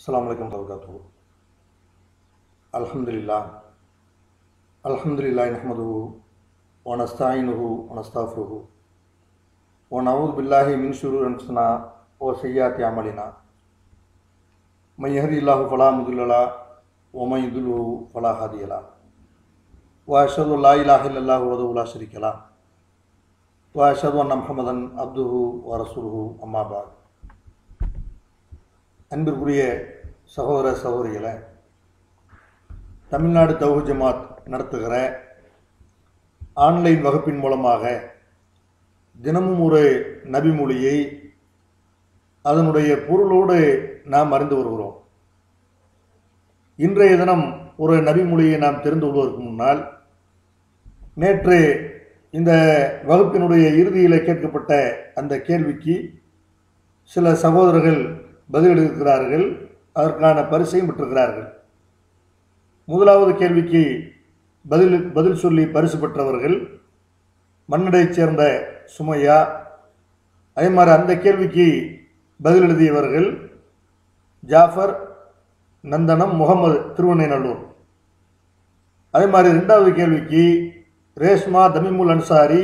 அஸ்ஸலாமு அலைக்கும் வரகாத்து அல்ஹம்துலில்லாஹ் அல்ஹம்துலில்லாஹி நஹ்மதுஹு வ நஸ்தாயினுஹு வ நஸ்தாஃபிருஹு வ நஊது பில்லாஹி மின் ஷுரூரி அன்ஃபுஸினா வ செய்யாத்தி அமலினா மன் யஹ்தில்லாஹு ஃபலா முதில்ல லஹு வ மன் யுத்லில்ஹு ஃபலா ஹாதிய லஹு வ அஷ்ஹது அல்லா இலாஹ இல்லல்லாஹு வஹ்தஹு லா ஷரீக்க லஹு வ அஷ்ஹது அன்ன முஹம்மதன் அப்துஹு வ ரசூலுஹு அம்மா பாத் அன்பிற்குரிய சகோதர சகோதரிகளை தமிழ்நாடு தௌஹ் ஜமாத் நடத்துகிற ஆன்லைன் வகுப்பின் மூலமாக தினமும் ஒரு நபிமொழியை அதனுடைய பொருளோடு நாம் அறிந்து வருகிறோம் இன்றைய தினம் ஒரு நபிமொழியை நாம் தெரிந்து கொள்வதற்கு முன்னால் நேற்று இந்த வகுப்பினுடைய இறுதியில் கேட்கப்பட்ட அந்த கேள்விக்கு சில சகோதரர்கள் பதிலளிக்கிறார்கள் அதற்கான பரிசையும் பெற்றிருக்கிறார்கள் முதலாவது கேள்விக்கு பதில் பதில் சொல்லி பரிசு பெற்றவர்கள் மன்னடைச் சேர்ந்த சுமையா அதே மாதிரி அந்த கேள்விக்கு பதில் எழுதியவர்கள் ஜாஃபர் நந்தனம் முகமது திருவண்ணைநல்லூர் அதே மாதிரி ரெண்டாவது கேள்விக்கு ரேஷ்மா தமிமுல் அன்சாரி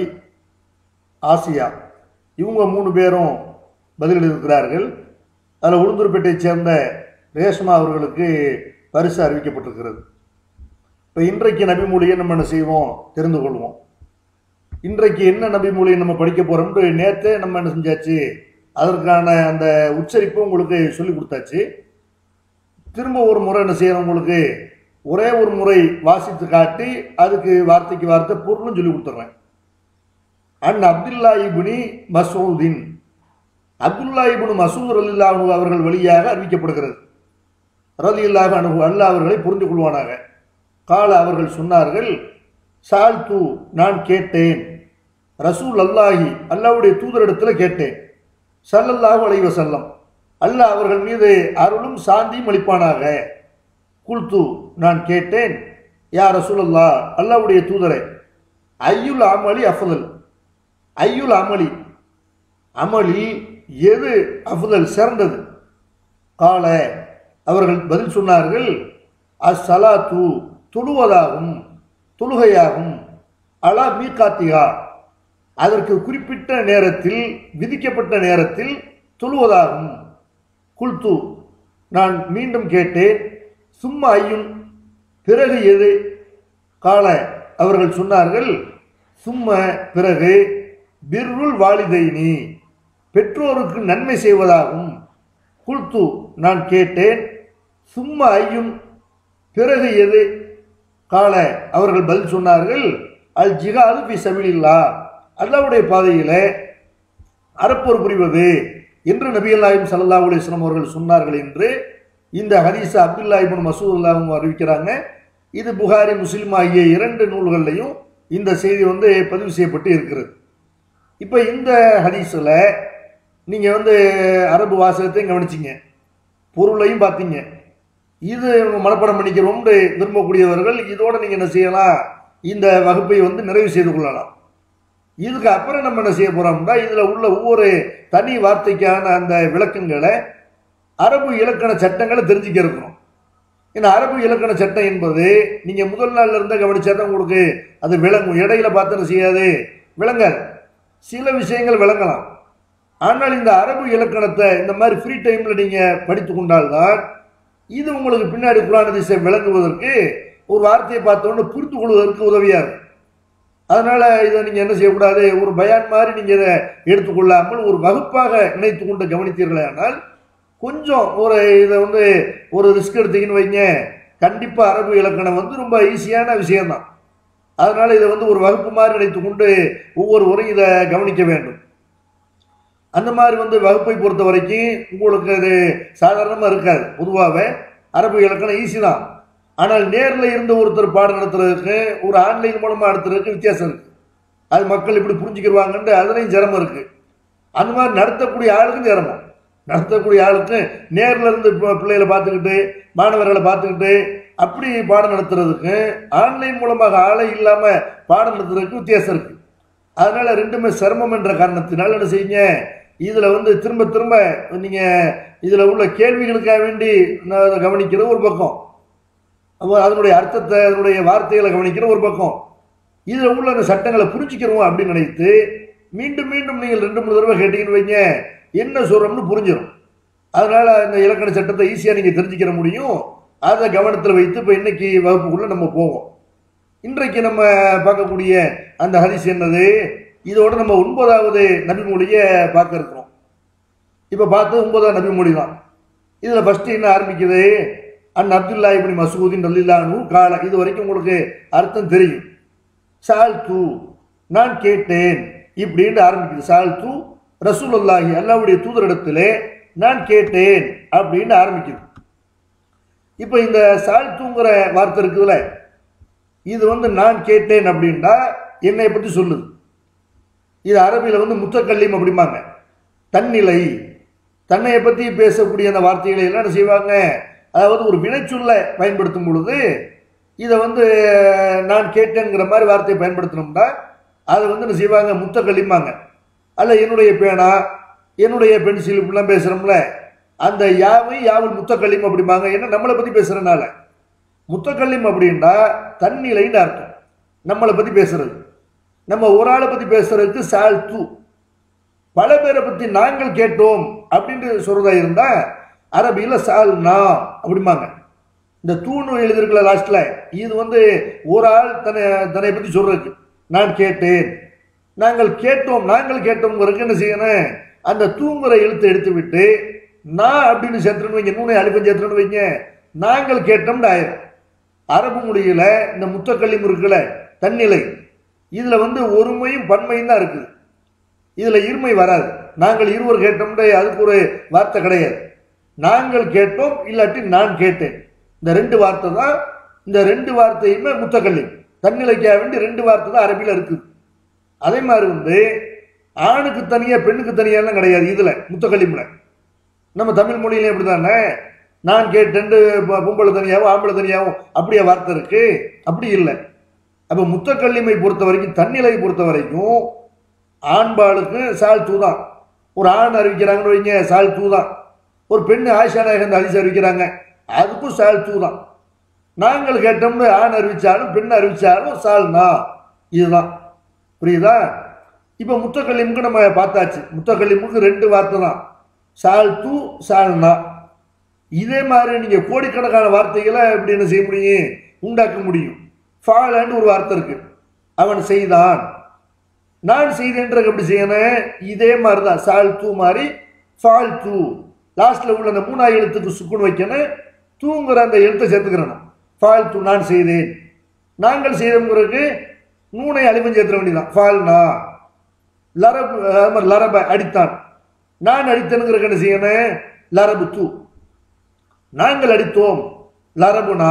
ஆசியா இவங்க மூணு பேரும் பதில் எழுதியிருக்கிறார்கள் அதில் உளுந்தூர்பேட்டையை சேர்ந்த ரேஷ்மா அவர்களுக்கு பரிசு அறிவிக்கப்பட்டிருக்கிறது இப்போ இன்றைக்கு நபிமொழியை நம்ம என்ன செய்வோம் தெரிந்து கொள்வோம் இன்றைக்கு என்ன நபிமொழியை நம்ம படிக்க போகிறோம்னு நேற்றே நம்ம என்ன செஞ்சாச்சு அதற்கான அந்த உச்சரிப்பு உங்களுக்கு சொல்லி கொடுத்தாச்சு திரும்ப ஒரு முறை என்ன செய்யறோம் உங்களுக்கு ஒரே ஒரு முறை வாசித்து காட்டி அதுக்கு வார்த்தைக்கு வார்த்தை பொருளும் சொல்லி கொடுத்துட்றேன் அன் அப்துல்லா இபுனி மசூதின் அப்துல்லா இபுனு மசூத் ரலில்லா அனு அவர்கள் வழியாக அறிவிக்கப்படுகிறது ரலில்லாஹ் அனு அல்லா அவர்களை புரிந்து கொள்வானாக கால அவர்கள் சொன்னார்கள் சால் தூ நான் கேட்டேன் ரசூல் அல்லாஹி அல்லாவுடைய தூதரிடத்தில் கேட்டேன் சல்லல்லாஹு அலைவ செல்லம் அல்லாஹ் அவர்கள் மீது அருளும் சாந்தியும் அளிப்பானாக குல்து நான் கேட்டேன் யா ரசூல் அல்லா அல்லாவுடைய தூதரை ஐயுல் அமளி அஃபதல் ஐயுல் அமளி அமளில் எது அஃதல் சிறந்தது கால அவர்கள் பதில் சொன்னார்கள் அஸ்ஸலாத்து தொழுவதாகும் தொழுகையாகும் அலா மீகாத்திகா அதற்கு குறிப்பிட்ட நேரத்தில் விதிக்கப்பட்ட நேரத்தில் தொழுவதாகும் குல்து நான் மீண்டும் கேட்டேன் சும்மா ஐயும் பிறகு எது கால அவர்கள் சொன்னார்கள் சும்ம பிறகு பிர்ருல் வாலிதைனி பெற்றோருக்கு நன்மை செய்வதாகும் குல்து நான் கேட்டேன் சும்மா ஐயும் பிறகு எது கால அவர்கள் பதில் சொன்னார்கள் அல் ஜிகாது பி சபிலில்லா அல்லாவுடைய பாதையில் அறப்போர் புரிவது என்று நபிகள் நாயம் சல்லா அலிஸ்லாம் அவர்கள் சொன்னார்கள் என்று இந்த ஹதீஸா அப்துல்லா இபின் மசூதுல்லாவும் அறிவிக்கிறாங்க இது புகாரி முஸ்லீம் ஆகிய இரண்டு நூல்கள்லையும் இந்த செய்தி வந்து பதிவு செய்யப்பட்டு இருக்கிறது இப்போ இந்த ஹதீஸில் நீங்கள் வந்து அரபு வாசகத்தையும் கவனிச்சிங்க பொருளையும் பார்த்தீங்க இது மனப்பாடம் பண்ணிக்கிறோம்னு விரும்பக்கூடியவர்கள் இதோடு நீங்கள் என்ன செய்யலாம் இந்த வகுப்பை வந்து நிறைவு செய்து கொள்ளலாம் இதுக்கு அப்புறம் நம்ம என்ன செய்ய போகிறோம்னா இதில் உள்ள ஒவ்வொரு தனி வார்த்தைக்கான அந்த விளக்கங்களை அரபு இலக்கண சட்டங்களை தெரிஞ்சுக்க இருக்கணும் ஏன்னா அரபு இலக்கண சட்டம் என்பது நீங்கள் முதல் நாள்ல இருந்தால் கவனிச்சா தான் உங்களுக்கு அது விளங்கும் இடையில பார்த்து என்ன செய்யாது விளங்காது சில விஷயங்கள் விளங்கலாம் ஆனால் இந்த அரபு இலக்கணத்தை இந்த மாதிரி ஃப்ரீ டைமில் நீங்கள் படித்து கொண்டால்தான் இது உங்களுக்கு பின்னாடி குரான் திசை விளங்குவதற்கு ஒரு வார்த்தையை பார்த்தோன்னு புரிந்து கொள்வதற்கு உதவியாக இருக்கும் அதனால் இதை நீங்கள் என்ன செய்யக்கூடாது ஒரு பயான் மாதிரி நீங்கள் இதை எடுத்துக்கொள்ளாமல் ஒரு வகுப்பாக நினைத்து கொண்டு கவனித்தீர்களே ஆனால் கொஞ்சம் ஒரு இதை வந்து ஒரு ரிஸ்க் எடுத்தீங்கன்னு வைங்க கண்டிப்பாக அரபு இலக்கணம் வந்து ரொம்ப ஈஸியான விஷயம்தான் அதனால் இதை வந்து ஒரு வகுப்பு மாதிரி நினைத்து கொண்டு ஒவ்வொருவரும் இதை கவனிக்க வேண்டும் அந்த மாதிரி வந்து வகுப்பை பொறுத்த வரைக்கும் உங்களுக்கு அது சாதாரணமாக இருக்காது பொதுவாகவே அரபு இலக்கணம் ஈஸி தான் ஆனால் நேரில் இருந்து ஒருத்தர் பாடம் நடத்துறதுக்கு ஒரு ஆன்லைன் மூலமாக நடத்துறதுக்கு வித்தியாசம் இருக்குது அது மக்கள் இப்படி புரிஞ்சுக்கிடுவாங்கன்ட்டு அதுலேயும் சிரமம் இருக்குது அந்த மாதிரி நடத்தக்கூடிய ஆளுக்கும் சிரமம் நடத்தக்கூடிய ஆளுக்கு நேரில் இருந்து பிள்ளைகளை பார்த்துக்கிட்டு மாணவர்களை பார்த்துக்கிட்டு அப்படி பாடம் நடத்துறதுக்கு ஆன்லைன் மூலமாக ஆளை இல்லாமல் பாடம் நடத்துறதுக்கு வித்தியாசம் இருக்குது அதனால் ரெண்டுமே சிரமம் என்ற காரணத்தினால் என்ன செய்யுங்க இதில் வந்து திரும்ப திரும்ப நீங்கள் இதில் உள்ள கேள்விகளுக்காக வேண்டி நான் அதை கவனிக்கிறது ஒரு பக்கம் அப்போ அதனுடைய அர்த்தத்தை அதனுடைய வார்த்தைகளை கவனிக்கிற ஒரு பக்கம் இதில் உள்ள அந்த சட்டங்களை புரிஞ்சுக்கிறோம் அப்படின்னு நினைத்து மீண்டும் மீண்டும் நீங்கள் ரெண்டு மூணு தடவை கேட்டீங்கன்னு வைங்க என்ன சொல்கிறோம்னு புரிஞ்சிடும் அதனால் இந்த இலக்கண சட்டத்தை ஈஸியாக நீங்கள் தெரிஞ்சுக்கிற முடியும் அதை கவனத்தில் வைத்து இப்போ இன்னைக்கு வகுப்புக்குள்ளே நம்ம போவோம் இன்றைக்கு நம்ம பார்க்கக்கூடிய அந்த ஹரிஸ் என்னது இதோட நம்ம ஒன்பதாவது நபிமொழியை பார்க்க இருக்கிறோம் இப்போ பார்த்து ஒன்பதாவது நபிமொழி தான் இதில் ஃபஸ்ட்டு என்ன ஆரம்பிக்குது அன் அப்துல்லா இப்படி மசூதின் ரலில்லானு கால இது வரைக்கும் உங்களுக்கு அர்த்தம் தெரியும் சால் தூ நான் கேட்டேன் இப்படின்னு ஆரம்பிக்குது சால் தூ ரசூலுல்லாஹி அல்லாவுடைய தூதரிடத்திலே நான் கேட்டேன் அப்படின்னு ஆரம்பிக்குது இப்போ இந்த சால் தூங்குற வார்த்தை இருக்குதுல்ல இது வந்து நான் கேட்டேன் அப்படின்னா என்னை பற்றி சொல்லுது இது அரபியில் வந்து முத்தக்கல்லிம் அப்படிம்பாங்க தன்னிலை தன்னையை பற்றி பேசக்கூடிய அந்த வார்த்தைகளை எல்லாம் என்ன செய்வாங்க அதாவது ஒரு வினைச்சொல்ல பயன்படுத்தும் பொழுது இதை வந்து நான் கேட்டேங்கிற மாதிரி வார்த்தையை பயன்படுத்தினோம்னா அதை வந்து என்ன செய்வாங்க முத்தக்கல்லிம்பாங்க அல்ல என்னுடைய பேனா என்னுடைய பென்சில் இப்படிலாம் பேசுகிறோம்ல அந்த யாவை யாவல் முத்தக்கல்லிம் அப்படிம்பாங்க ஏன்னா நம்மளை பற்றி பேசுகிறனால முத்தக்கல்லிம் அப்படின்னா தன்னிலைன்னு அர்த்தம் நம்மளை பற்றி பேசுறது நம்ம ஒரு ஆளை பற்றி பேசுறதுக்கு சால் தூ பல பேரை பற்றி நாங்கள் கேட்டோம் அப்படின்ட்டு சொல்றதா இருந்தா அரபியில் சால் நா அப்படிம்பாங்க இந்த தூணு எழுதிருக்கல லாஸ்ட்ல இது வந்து ஒரு ஆள் தன்னை தன்னை பற்றி சொல்றதுக்கு நான் கேட்டேன் நாங்கள் கேட்டோம் நாங்கள் கேட்டோம்ங்கிறதுக்கு என்ன செய்யணும் அந்த தூங்குற எழுத்தை எடுத்து விட்டு நான் அப்படின்னு சேர்த்துன்னு வைங்க நூனை அழிப்பம் சேர்த்துன்னு வைங்க நாங்கள் கேட்டோம்னு ஆயிரும் அரபு மொழியில இந்த முத்தக்கல்லிம் இருக்குல்ல தன்னிலை இதுல வந்து ஒருமையும் பன்மையும் தான் இருக்குது இதுல இருமை வராது நாங்கள் இருவர் கேட்டோம்னு அதுக்கு ஒரு வார்த்தை கிடையாது நாங்கள் கேட்டோம் இல்லாட்டி நான் கேட்டேன் இந்த ரெண்டு வார்த்தை தான் இந்த ரெண்டு வார்த்தையுமே முத்தக்கல்லி தன்னிலைக்காக வேண்டி ரெண்டு வார்த்தை தான் அரபியில் இருக்குது அதே மாதிரி வந்து ஆணுக்கு தனியாக பெண்ணுக்கு தனியாலாம் கிடையாது இதில் முத்தக்கல்லிமில் நம்ம தமிழ் மொழியில எப்படி தானே நான் கேட்டேன்ட்டு பொ- பொம்பளை தனியாகவும் ஆம்பளை தனியாகவும் அப்படியே வார்த்தை இருக்கு அப்படி இல்லை அப்போ முத்தக்கல்லிமை பொறுத்த வரைக்கும் தன்னிலை பொறுத்த வரைக்கும் ஆண்பாளுக்கு சால் தூ தான் ஒரு ஆண் அறிவிக்கிறாங்கன்னு வைங்க சால் தூ தான் ஒரு பெண் ஆயிஷா நாயகன் ஹரிஸ் அறிவிக்கிறாங்க அதுக்கும் சால் தூ தான் நாங்கள் கேட்டோம்னு ஆண் அறிவிச்சாலும் பெண் அறிவிச்சாலும் சால்னா இதுதான் புரியுதா இப்போ முத்தக்கல்லிமுக்கு நம்ம பார்த்தாச்சு முத்தக்கல்லிமுக்கு ரெண்டு வார்த்தை தான் சால் தூ சால்னா இதே மாதிரி நீங்கள் கோடிக்கணக்கான வார்த்தைகளை எப்படி என்ன செய்ய முடியும் உண்டாக்க முடியும் ஃபாலன்னு ஒரு வார்த்தை இருக்கு அவன் செய்தான் நான் செய்தேன்றது எப்படி செய்யணும் இதே மாதிரி தான் சால் தூ மாதிரி ஃபால் தூ லாஸ்ட்ல உள்ள அந்த மூணாவது எழுத்துக்கு சுக்குன் வைக்கணும் தூங்குற அந்த எழுத்தை சேர்த்துக்கிறணும் ஃபால் தூ நான் செய்தேன் நாங்கள் செய்தோங்கிறதுக்கு நூனை அழிவம் சேர்த்துற வேண்டியதான் ஃபால்னா லரபு அது மாதிரி லரப அடித்தான் நான் அடித்தேனுங்கிறதுக்கு என்ன செய்யணும் லரபு தூ நாங்கள் அடித்தோம் லரபுனா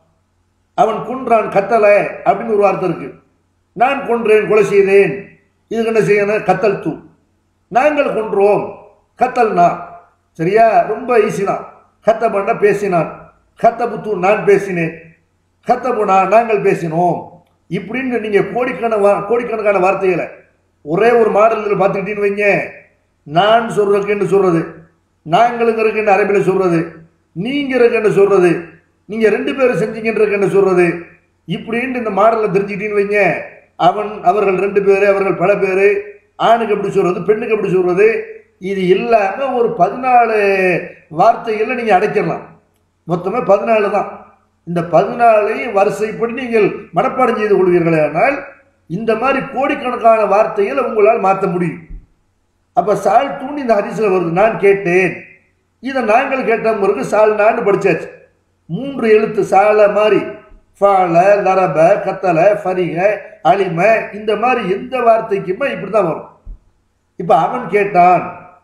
அவன் கொன்றான் கத்தலை அப்படின்னு ஒரு வார்த்தை இருக்கு நான் கொன்றேன் கொலை செய்தேன் இதுக்கு என்ன செய்யணும் கத்தல் தூ நாங்கள் கொன்றோம் கத்தல்னா சரியா ரொம்ப ஈஸி தான் கத்த பண்ண பேசினான் கத்த புத்து நான் பேசினேன் கத்த போனா நாங்கள் பேசினோம் இப்படின்னு நீங்க கோடிக்கணக்கான வா- கோடிக்கணக்கான வார்த்தைகளை ஒரே ஒரு மாடலில் பார்த்துக்கிட்டீங்கன்னு வைங்க நான் சொல்றதுக்குன்னு சொல்றது நாங்களுங்கிறதுக்குன்னு அரபியில் சொல்றது நீங்கிறதுக்குன்னு சொல்றது நீங்க ரெண்டு பேரும் செஞ்சீங்கன்றதுக்குன்னு சொல்றது இப்படின்னு இந்த மாடலில் தெரிஞ்சுக்கிட்டீங்கன்னு வைங்க அவன் அவர்கள் ரெண்டு பேர் அவர்கள் பல பேர் ஆணுக்கு எப்படி சொல்றது பெண்ணுக்கு எப்படி சொல்றது இது இல்லாம ஒரு பதினாலு வார்த்தைகளை நீங்க அடைக்கலாம் மொத்தமே பதினாலு தான் இந்த பதினாலையும் வரிசைப்படி நீங்கள் மனப்பாடம் செய்து கொள்வீர்களே ஆனால் இந்த மாதிரி கோடிக்கணக்கான வார்த்தைகளை உங்களால் மாற்ற முடியும் அப்ப சால் தூண் இந்த ஹரிசில் வருது நான் கேட்டேன் இதை நாங்கள் கேட்டவங்களுக்கு சால் நான் படிச்சாச்சு மூன்று எழுத்து சால மாதிரி ஃபால லரப கத்தல ஃபரிக அலிம இந்த மாதிரி எந்த வார்த்தைக்குமே இப்படி தான் வரும் இப்ப அவன் கேட்டான்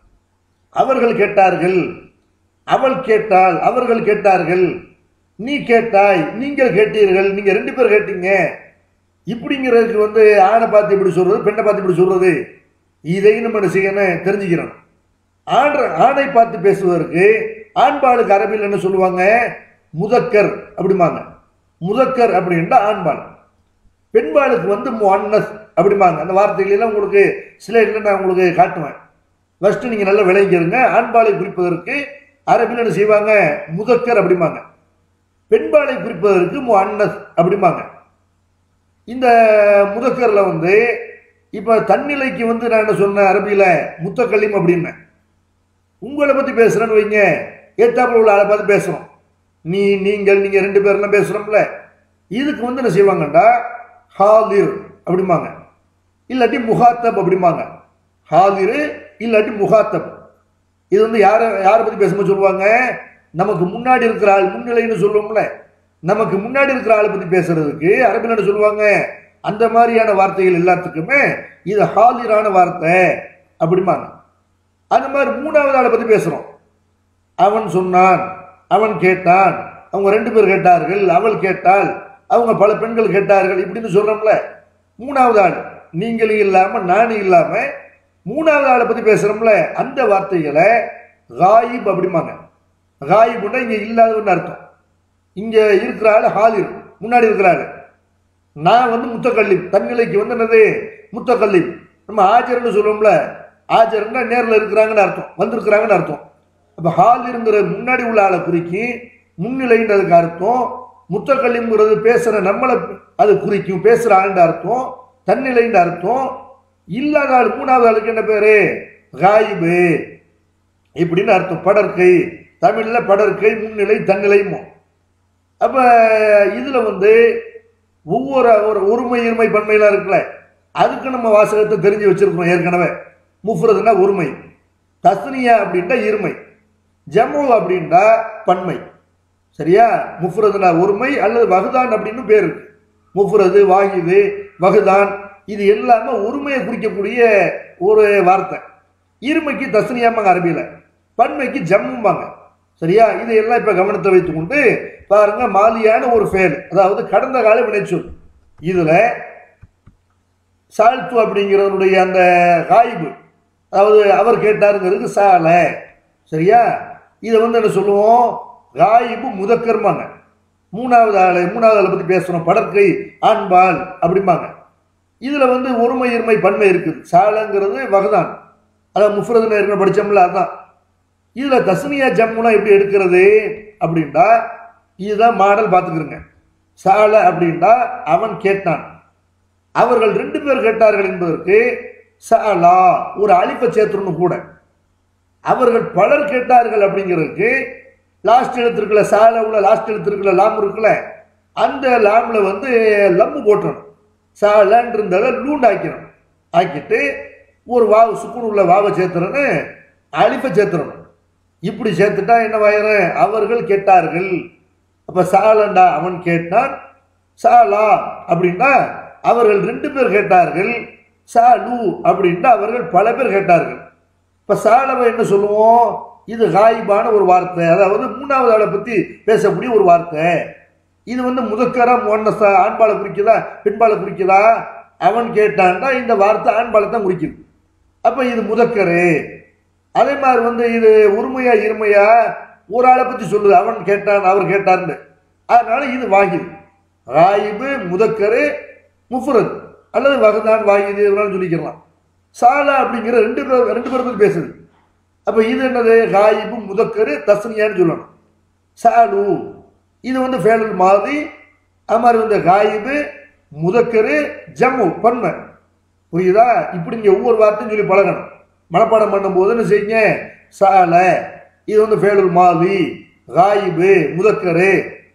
அவர்கள் கேட்டார்கள் அவள் கேட்டாள் அவர்கள் கேட்டார்கள் நீ கேட்டாய் நீங்கள் கேட்டீர்கள் நீங்க ரெண்டு பேர் கேட்டீங்க இப்படிங்கிறதுக்கு வந்து ஆணை பார்த்து இப்படி சொல்றது பெண்ணை பார்த்து இப்படி சொல்றது இதையும் நம்ம என்ன செய்யணும் தெரிஞ்சுக்கிறோம் ஆண் ஆணை பார்த்து பேசுவதற்கு ஆண்பாளுக்கு அரபியில் என்ன சொல்லுவாங்க முதக்கர் அப்படிம்பாங்க முதக்கர் அப்படின்னா ஆண்பாள் பெண்பாளுக்கு வந்து முன்னஸ் அப்படிம்பாங்க அந்த வார்த்தைகளெல்லாம் உங்களுக்கு சில இடத்துல நான் உங்களுக்கு காட்டுவேன் ஃபர்ஸ்ட் நீங்க நல்லா விளங்கிருங்க ஆண்பாலை குறிப்பதற்கு அரபில் என்ன செய்வாங்க முதக்கர் அப்படிம்பாங்க பெண்பாலை குறிப்பதற்கு முஅன்னஸ் அப்படிம்பாங்க இந்த முதக்கர்ல வந்து இப்ப தன்னிலைக்கு வந்து நான் என்ன சொன்னேன் அரபியில முத்தக்கல்லிம் அப்படின்னேன் உங்களை பத்தி பேசுறேன்னு வைங்க ஏத்தாப்புல உள்ள ஆளை பார்த்து பேசுறோம் நீ நீங்கள் நீங்க ரெண்டு பேர்லாம் பேசுறோம்ல இதுக்கு வந்து என்ன செய்வாங்கண்டா ஹாலிர் அப்படிம்பாங்க இல்லாட்டி முகாத்தப் அப்படிம்பாங்க ஹாலிரு இல்லாட்டி முகாத்தப் இது வந்து யாரை யாரை பத்தி பேசும்போது சொல்லுவாங்க நமக்கு முன்னாடி இருக்கிற ஆள் முன்னிலைன்னு சொல்லுவோம்ல நமக்கு முன்னாடி இருக்கிற ஆளை பத்தி பேசுறதுக்கு அரபில் என்ன சொல்லுவாங்க அந்த மாதிரியான வார்த்தைகள் எல்லாத்துக்குமே இது ஹாலிரான வார்த்தை அப்படிம்பாங்க அந்த மாதிரி மூணாவது ஆளை பத்தி பேசுறோம் அவன் சொன்னான் அவன் கேட்டான் அவங்க ரெண்டு பேர் கேட்டார்கள் அவள் கேட்டாள் அவங்க பல பெண்கள் கேட்டார்கள் இப்படின்னு சொல்றோம்ல மூணாவது ஆள் நீங்களும் இல்லாம நானும் இல்லாம மூணாவது ஆளை பத்தி பேசுறோம்ல அந்த வார்த்தைகளை காயிப் அப்படிம்பாங்க காயிப்னா இங்க இல்லாதவன்னு அர்த்தம் இங்க இருக்கிற ஆள் ஹாலிர் முன்னாடி இருக்கிற ஆள் நான் வந்து முத்தக்கல்லி தன்னிலைக்கு வந்து என்னது முத்தக்கல்லி நம்ம ஆஜர்னு சொல்லுவோம்ல ஆஜர்னா நேரில் இருக்கிறாங்கன்னு அர்த்தம் வந்திருக்கிறாங்கன்னு அர்த்தம் அப்போ ஹாலிருங்கிற முன்னாடி உள்ள ஆளை குறிக்கி முன்னிலைன்றதுக்கு அர்த்தம் முத்தக்கல்லிங்கிறது பேசுற நம்மளை அது குறிக்கும் பேசுற ஆளுன்ற அர்த்தம் தன்னிலைன்ற அர்த்தம் இல்லாத ஆள் மூணாவது ஆளுக்கு என்ன பேரு காயிபு இப்படின்னு அர்த்தம் படற்கை தமிழ்ல படற்கை முன்னிலை தன்னிலையும் அப்ப இதுல வந்து ஒவ்வொரு ஒரு ஒருமை இருமை பன்மையெல்லாம் இருக்குல்ல அதுக்கு நம்ம வாசகத்தை தெரிஞ்சு வச்சிருக்கோம் ஏற்கனவே முஃப்ரதுனா ஒருமை தஸ்னியா அப்படின்ட்டா இருமை ஜம்மு அப்படின்ட்டா பன்மை சரியா முஃப்ரதுனா ஒருமை அல்லது வகுதான் அப்படின்னு பேர் இருக்கு முஃப்ரது வாகிது வகுதான் இது எல்லாமே ஒருமையை குறிக்கக்கூடிய ஒரு வார்த்தை இருமைக்கு தஸ்னியாமாங்க அரபியில பன்மைக்கு ஜம்மும்பாங்க சரியா இதையெல்லாம் இப்ப கவனத்தை வைத்துக்கொண்டு பாருங்க மாலியான ஒரு ஃபேல் அதாவது கடந்த கால வினைச்சொல் இதுல சால்த்து அப்படிங்கிறவருடைய அந்த காய்பு அதாவது அவர் கேட்டாருங்கிறதுக்கு சால சரியா இதை வந்து என்ன சொல்லுவோம் காயிபு முதக்கர்மாங்க மூணாவது ஆளு மூணாவது ஆளை பத்தி பேசுறோம் படற்கை ஆண்பால் அப்படிம்பாங்க இதுல வந்து ஒருமை இருமை பன்மை இருக்குது சாலங்கிறது வகதான் அதான் முஃப்ரதுன்னு ஏற்கனவே படிச்சோம்ல அதான் இதுல தஸ்னியா ஜம்முலாம் எப்படி எடுக்கிறது அப்படின்டா இதுதான் மாடல் பார்த்துக்கிறங்க சால அப்படின்டா அவன் கேட்டான் அவர்கள் ரெண்டு பேர் கேட்டார்கள் என்பதற்கு சாலா ஒரு அழிப்பை சேர்த்துருன்னு கூட அவர்கள் பலர் கேட்டார்கள் அப்படிங்கிறதுக்கு லாஸ்ட் எழுத்து இருக்குல்ல சால உள்ள லாஸ்ட் எழுத்து இருக்குல்ல லாம் இருக்குல்ல அந்த லாம்ல வந்து லம்மு போட்டணும் சாலன்னு இருந்ததை லூண்டு ஆக்கிடணும் ஆக்கிட்டு ஒரு வாவு சுக்குன் உள்ள வாவை சேர்த்துறன்னு அழிப்பை சேர்த்துறணும் இப்படி சேர்த்துட்டா என்ன வாயிரும் அவர்கள் கேட்டார்கள் அப்ப சாலண்டா அவன் கேட்டான் சாலா அப்படின்னா அவர்கள் ரெண்டு பேர் கேட்டார்கள் சாலு அப்படின்னா அவர்கள் பல பேர் கேட்டார்கள் இப்ப சாலவை என்ன சொல்லுவோம் இது காயிபான ஒரு வார்த்தை அதாவது மூணாவது ஆளை பத்தி பேசக்கூடிய ஒரு வார்த்தை இது வந்து முதக்கரா மொன்னசா ஆண்பாலை குறிக்குதா பெண்பாலை குறிக்குதா அவன் கேட்டான்டா இந்த வார்த்தை ஆண்பாலை தான் குறிக்குது அப்ப இது முதக்கரு அதே மாதிரி வந்து இது உரிமையா இருமையா ஒரு ஆளை பத்தி சொல்லுது அவன் கேட்டான் அவர் கேட்டார்னு அதனால இது வாகிது ராயிபு முதக்கரு முஃபரத் அல்லது வகதான் வாகிது இதெல்லாம் சொல்லிக்கலாம் சாலா அப்படிங்கிற ரெண்டு பேர் ரெண்டு பேர் பத்தி பேசுது அப்ப இது என்னது காயிபு முதக்கரு தஸ்னியான்னு சொல்லணும் சாலு இது வந்து ஃபேலல் மாதிரி அது மாதிரி வந்து காயிபு முதக்கரு ஜம்மு பன்மை புரியுதா இப்படி நீங்க ஒவ்வொரு வார்த்தையும் சொல்லி பழகணும் மனப்பாடம் பண்ணும்போது என்ன செய்யுங்க சால இது வந்து ஃபேலுல் மாதி காயிபு முதக்கரு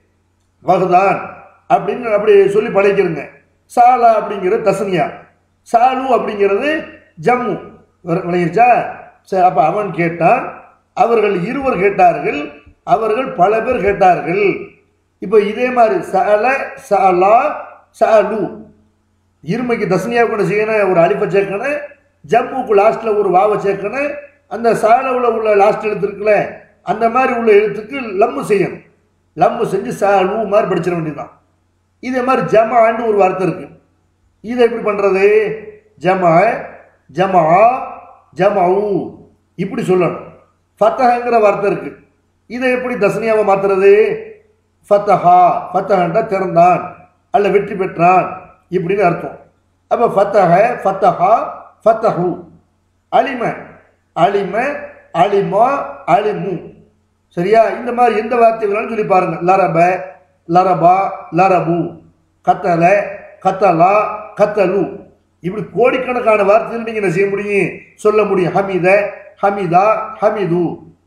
வகுதான் அப்படின்னு அப்படி சொல்லி பழகிருங்க சாலா அப்படிங்கிறது தசனியா சாலு அப்படிங்கிறது ஜம்மு விள- விளங்கிருச்சா சரி அப்ப அவன் கேட்டான் அவர்கள் இருவர் கேட்டார்கள் அவர்கள் பல பேர் கேட்டார்கள் இப்போ இதே மாதிரி சல சாலா சாலு இருமைக்கு தசனியாவுக்கு என்ன செய்யணும் ஒரு அழிப்பை சேர்க்கணும் ஜம்முக்கு லாஸ்ட்ல ஒரு வாவை சேர்க்கணும் அந்த சாலவுல உள்ள லாஸ்ட் எழுத்து இருக்குல்ல அந்த மாதிரி உள்ள எழுத்துக்கு லம்மு செய்யணும் லம்மு செஞ்சு சா லூ மாதிரி படிச்சிட வேண்டியதுதான் இதே மாதிரி ஜமான்னு ஒரு வார்த்தை இருக்கு இதை எப்படி பண்றது ஜமா ஜமா ஜமாவு இப்படி சொல்லணும் ஃபத்தஹங்கிற வார்த்தை இருக்கு இதை எப்படி தசனியாவை மாத்துறது ஃபத்தஹா ஃபத்தஹண்டா திறந்தான் அல்ல வெற்றி பெற்றான் இப்படின்னு அர்த்தம் அப்ப ஃபத்தஹ ஃபத்தஹா ஃபத்தஹு அலிம அலிம அலிமா அலிமு சரியா இந்த மாதிரி எந்த வார்த்தை வேணாலும் சொல்லி பாருங்க லரப லரபா லரபு கத்தல கத்தலா கத்தலு இப்படி கோடிக்கணக்கான வார்த்தைகள் நீங்க என்ன செய்ய முடியும் சொல்ல முடியும் ஹமீத ஹமிதா ஹமிது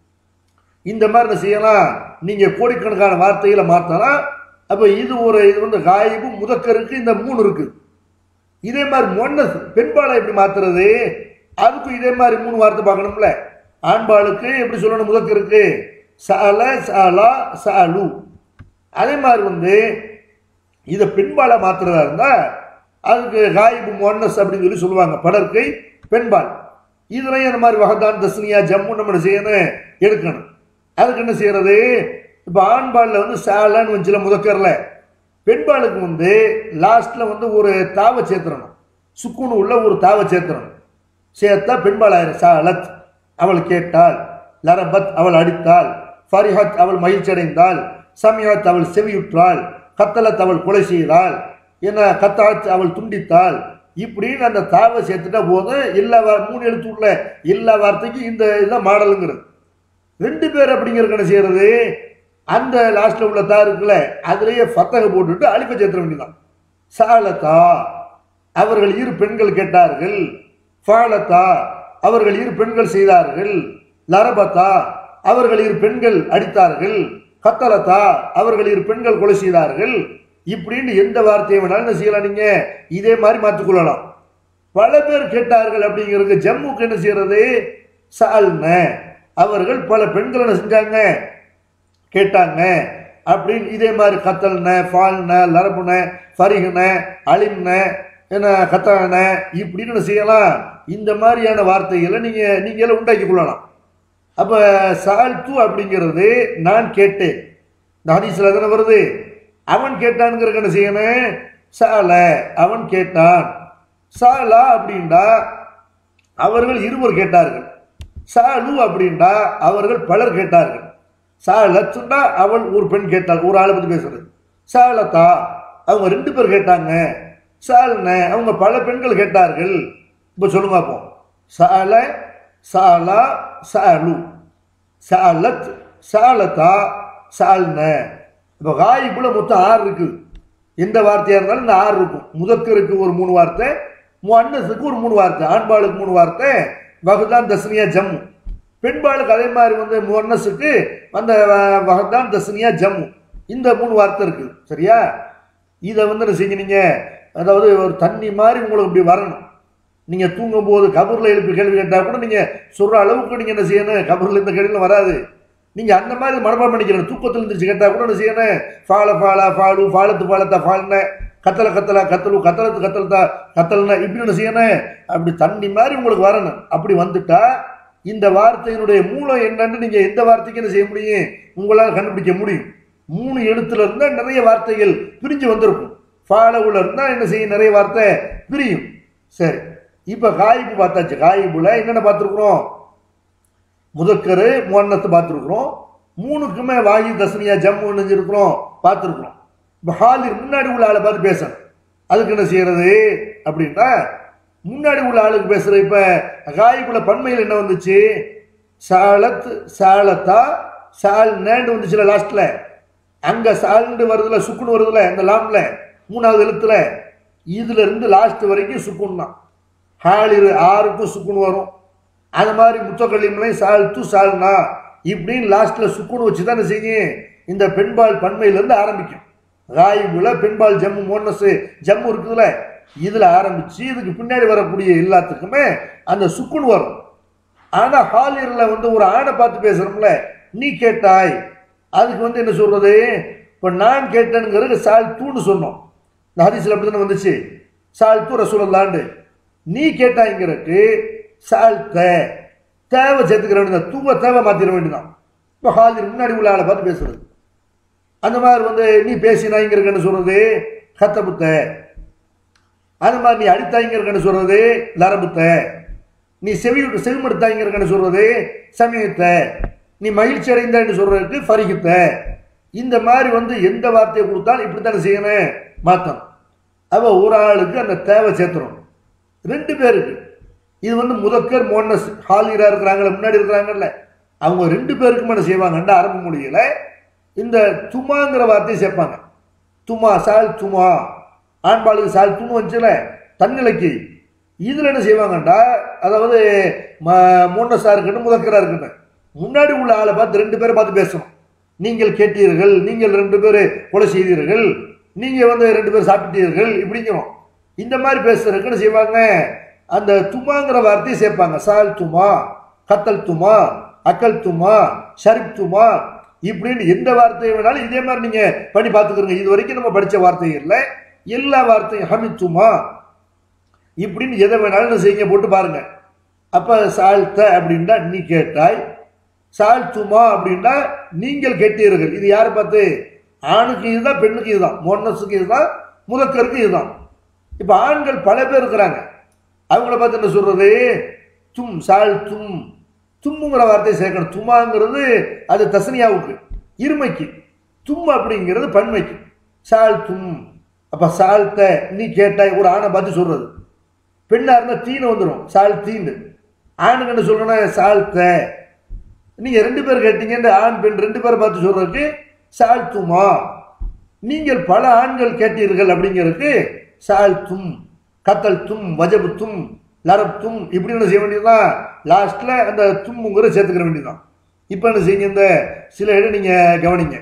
இந்த மாதிரி என்ன செய்யலாம் நீங்க கோடிக்கணக்கான வார்த்தைகளை மாத்தலாம் அப்ப இது ஒரு இது வந்து காயிபு முதக்கருக்கு இந்த மூணு இருக்கு இதே மாதிரி மொன்னஸ் பெண்பாலை எப்படி மாத்துறது அதுக்கும் இதே மாதிரி மூணு வார்த்தை பார்க்கணும்ல ஆண்பாளுக்கு எப்படி சொல்லணும் முதக்கருக்கு சால சாலா சாலு அதே மாதிரி வந்து இதை பெண்பாலை மாத்துறதா இருந்தா அதுக்கு காயிபு மொன்னஸ் அப்படின்னு சொல்லி சொல்லுவாங்க படற்கை பெண்பால் இதுலையும் இந்த மாதிரி வகதான் தஸ்னியா ஜம்மு நம்ம என்ன செய்யணும் எடுக்கணும் அதுக்கு என்ன செய்யறது இப்போ ஆண்பாலில் வந்து சாலன்னு வச்சுல முதக்கரில் பெண்பாலுக்கு வந்து லாஸ்ட்ல வந்து ஒரு தாவை சேர்த்துறணும் சுக்குனு உள்ள ஒரு தாவை சேர்த்துறணும் சேர்த்தா பெண்பால் ஆயிரும் சாலத் அவள் கேட்டாள் லரபத் அவள் அடித்தாள் ஃபரிஹத் அவள் மகிழ்ச்சியடைந்தாள் சமியத் அவள் செவியுற்றாள் கத்தலத் அவள் கொலை செய்தாள் என்ன கத்தாத் அவள் துண்டித்தாள் இப்படின்னு அந்த தாவை சேர்த்துட்டா போதும் எல்லா வா- மூணு எழுத்து உள்ள எல்லா வார்த்தைக்கும் இந்த இதுதான் மாடலுங்கிறது ரெண்டு பேர் அப்படிங்கிறது என்ன செய்யறது அந்த லாஸ்ட்ல உள்ள தா இருக்குல்ல அதுலயே ஃபத்தக போட்டுட்டு அழிப்பை சேர்த்துற வேண்டியதான் சாலத்தா அவர்கள் இரு பெண்கள் கேட்டார்கள் ஃபாலத்தா அவர்கள் இரு பெண்கள் செய்தார்கள் லரபத்தா அவர்கள் இரு பெண்கள் அடித்தார்கள் கத்தலத்தா அவர்கள் இரு பெண்கள் கொலை செய்தார்கள் இப்படின்னு எந்த வார்த்தையை வேணாலும் என்ன செய்யலாம் நீங்க இதே மாதிரி மாற்றிக்கொள்ளலாம் பல பேர் கேட்டார்கள் அப்படிங்கிறது ஜம்முக்கு என்ன செய்யறது சால்ன அவர்கள் பல பெண்கள் என்ன செஞ்சாங்க கேட்டாங்க அப்படின்னு இதே மாதிரி கத்தல்ன ஃபால்ன லரபுன ஃபரிகுன அலிம்ன என்ன கத்தான இப்படின்னு என்ன செய்யலாம் இந்த மாதிரியான வார்த்தைகளை நீங்க நீங்களே உண்டாக்கி கொள்ளலாம் அப்ப சால்து அப்படிங்கிறது நான் கேட்டேன் இந்த ஹதீஸ்ல தானே வருது அவன் கேட்டான்ங்கிறதுக்கு என்ன செய்யணும் சால அவன் கேட்டான் சாலா அப்படின்டா அவர்கள் இருவர் கேட்டார்கள் சாலு அப்படின்டா அவர்கள் பலர் கேட்டார்கள் சாலத்துண்டா அவள் ஒரு பெண் கேட்டாள் ஒரு ஆளை பத்தி பேசுறது சாலத்தா அவங்க ரெண்டு பேர் கேட்டாங்க சால்ன அவங்க பல பெண்கள் கேட்டார்கள் இப்போ சொல்லுங்க அப்போ சால சாலா சாலு சாலத் சாலத்தா சால்ன இப்போ காயிப்புல மொத்தம் ஆறு இருக்கு எந்த வார்த்தையா இருந்தாலும் இந்த ஆறு இருக்கும் முதக்கருக்கு ஒரு மூணு வார்த்தை முன்னஸுக்கு ஒரு மூணு வார்த்தை ஆண்பாளுக்கு மூணு வார்த்தை வகுதான் தஸ்னியா ஜம்மு பெண்பாளுக்கு அதே மாதிரி வந்து முன்னஸுக்கு அந்த வ- வகுதான் தஸ்னியா ஜம்மு இந்த மூணு வார்த்தை இருக்கு சரியா இதை வந்து என்ன செஞ்சீங்க அதாவது ஒரு தண்ணி மாதிரி உங்களுக்கு இப்படி வரணும் நீங்க தூங்கும் போது கபூர்ல எழுப்பி கேள்வி கேட்டா கூட நீங்க சொல்ற அளவுக்கு நீங்க என்ன செய்யணும் கபூர்ல இந்த கேள்வி வராது நீங்க அந்த மாதிரி மனப்பாடம் பண்ணிக்கணும் தூக்கத்தில் இருந்துச்சு கேட்டா கூட என்ன செய்யணும் ஃபால ஃபாலா ஃபாலு ஃபாலத்து ஃபாலத்தா ஃபால்ன கத்தல கத்தலா கத்தலு கத்தலத்து கத்தலத்தா கத்தல்னா இப்படி என்ன செய்யணும் அப்படி தண்ணி மாதிரி உங்களுக்கு வரணும் அப்படி வந்துட்டா இந்த வார்த்தையினுடைய மூலம் என்னன்னு நீங்க எந்த வார்த்தைக்கு என்ன செய்ய முடியும் உங்களால் கண்டுபிடிக்க முடியும் மூணு எழுத்துல இருந்தா நிறைய வார்த்தைகள் பிரிஞ்சு வந்திருக்கும் ஃபாலவுல இருந்தா என்ன செய்யும் நிறைய வார்த்தை பிரியும் சரி இப்ப காயிப்பு பார்த்தாச்சு காயிப்புல என்னென்ன பார்த்துருக்குறோம் முதக்கரு முன்னத்து பார்த்துருக்குறோம் மூணுக்குமே வாயு தசனியா ஜம்மு நினைஞ்சிருக்கிறோம் பார்த்துருக்குறோம் இப்போ ஹாலில் முன்னாடி உள்ள ஆளை பார்த்து பேசணும் அதுக்கு என்ன செய்யறது அப்படின்னா முன்னாடி உள்ள ஆளுக்கு பேசுற இப்ப காய்ப்புல பன்மையில் என்ன வந்துச்சு சாலத் சாலத்தா சால் நேண்டு வந்துச்சுல லாஸ்ட்ல அங்க சால்ண்டு வருதுல சுக்குன்னு வருதுல இந்த லாம்ல மூணாவது எழுத்துல இதுல இருந்து லாஸ்ட் வரைக்கும் சுக்குன் தான் ஹாலிரு ஆறுக்கும் சுக்குன் வரும் அது மாதிரி முத்தக்கல்லிம்லையும் சால் து சால்னா இப்படின்னு லாஸ்ட்ல சுக்குன்னு வச்சு தான் என்ன செய்யும் இந்த பெண்பால் பன்மையிலிருந்து ஆரம்பிக்கும் ராயிபுல பெண்பால் ஜம்மு மோனஸ் ஜம்மு இருக்குதுல இதுல ஆரம்பிச்சு இதுக்கு பின்னாடி வரக்கூடிய எல்லாத்துக்குமே அந்த சுக்குன் வரும் ஆனா ஹாலியர்ல வந்து ஒரு ஆணை பார்த்து பேசுறோம்ல நீ கேட்டாய் அதுக்கு வந்து என்ன சொல்றது இப்ப நான் கேட்டேனுங்கிறது சால் தூன்னு சொன்னோம் இந்த ஹதீஸ்ல அப்படி தானே வந்துச்சு சால் தூ ரசூலல்லாண்டு நீ கேட்டாய்ங்கிறதுக்கு சால் தே தேவை சேர்த்துக்கிற வேண்டியதான் தூவ தேவை மாத்திர வேண்டியதான் இப்போ ஹாலியர் முன்னாடி உள்ள ஆளை பார்த்து பேசுறது அந்த மாதிரி வந்து நீ பேசினாய்ங்கிறக்கு என்ன சொல்றது கத்தபுத்த அது மாதிரி நீ அடித்தாய்ங்கிறக்கு என்ன சொல்றது லரபுத்த நீ செவி செவிமடுத்தாய்ங்கிறக்கு என்ன சொல்றது சமயத்த நீ மகிழ்ச்சி அடைந்தான்னு சொல்றதுக்கு ஃபரிகித்த இந்த மாதிரி வந்து எந்த வார்த்தையை கொடுத்தாலும் இப்படித்தானே செய்யணும் மாத்தம் அப்போ ஒரு ஆளுக்கு அந்த தேவை சேர்த்துரும் ரெண்டு பேருக்கு இது வந்து முதக்கர் மோனஸ் ஹாலிரா இருக்கிறாங்கல்ல முன்னாடி இருக்கிறாங்கல்ல அவங்க ரெண்டு பேருக்கும் என்ன செய்வாங்கன்ற அரபு மொழியில இந்த துமாங்கிற வார்த்தையை சேர்ப்பாங்க துமா சால் துமா ஆண்பாளுக்கு சால் துணு வந்துச்சுல தன்னிலைக்கு இதில் என்ன செய்வாங்கண்டா அதாவது மோனஸாக இருக்கட்டும் முதக்கராக இருக்கட்டும் முன்னாடி உள்ள ஆளை பார்த்து ரெண்டு பேரை பார்த்து பேசணும் நீங்கள் கேட்டீர்கள் நீங்கள் ரெண்டு பேர் கொலை செய்தீர்கள் நீங்கள் வந்து ரெண்டு பேர் சாப்பிட்டீர்கள் இப்படிங்கிறோம் இந்த மாதிரி பேசுறதுக்கு என்ன செய்வாங்க அந்த துமாங்கிற வார்த்தையை சேர்ப்பாங்க சால் துமா கத்தல் துமா அக்கல் துமா ஷரிப் துமா இப்படின்னு எந்த வார்த்தையை வேணாலும் இதே மாதிரி நீங்க பண்ணி பார்த்துக்கிறோங்க இது வரைக்கும் நம்ம படிச்ச வார்த்தை இல்லை எல்லா வார்த்தையும் ஹமித்துமா இப்படின்னு எதை வேணாலும் என்ன செய்யுங்க போட்டு பாருங்க அப்ப சாழ்த்த அப்படின்னா நீ கேட்டாய் சாழ்த்துமா அப்படின்னா நீங்கள் கேட்டீர்கள் இது யார் பார்த்து ஆணுக்கு இதுதான் பெண்ணுக்கு இதுதான் மொன்னஸுக்கு இதுதான் முதக்கருக்கு இதுதான் இப்ப ஆண்கள் பல பேர் இருக்கிறாங்க அவங்கள பார்த்து என்ன சொல்றது தும் சால் தும் தும்முங்கிற வார்த்தையை சேர்க்கணும் துமாங்கிறது அது தசனியாவுக்கு இருமைக்கு தும் அப்படிங்கிறது பன்மைக்கு சால் தும் அப்ப சால்த்த நீ கேட்டாய் ஒரு ஆணை பார்த்து சொல்றது பெண்ணா இருந்தா தீனு வந்துடும் சால் தீண்டு ஆணுக்கு என்ன சொல்லணும் சால்த்த நீங்க ரெண்டு பேர் கேட்டீங்க ஆண் பெண் ரெண்டு பேரை பார்த்து சொல்றதுக்கு சால்த்துமா நீங்கள் பல ஆண்கள் கேட்டீர்கள் அப்படிங்கிறதுக்கு சால்த்தும் கத்தல் தும் வஜபு தும் லரப் தும் இப்படி என்ன செய்ய வேண்டியதுதான் லாஸ்ட்ல அந்த தும்முங்கிற சேர்த்துக்கிற வேண்டியதுதான் இப்போ என்ன செய்யுங்க இந்த சில இடம் நீங்க கவனிங்க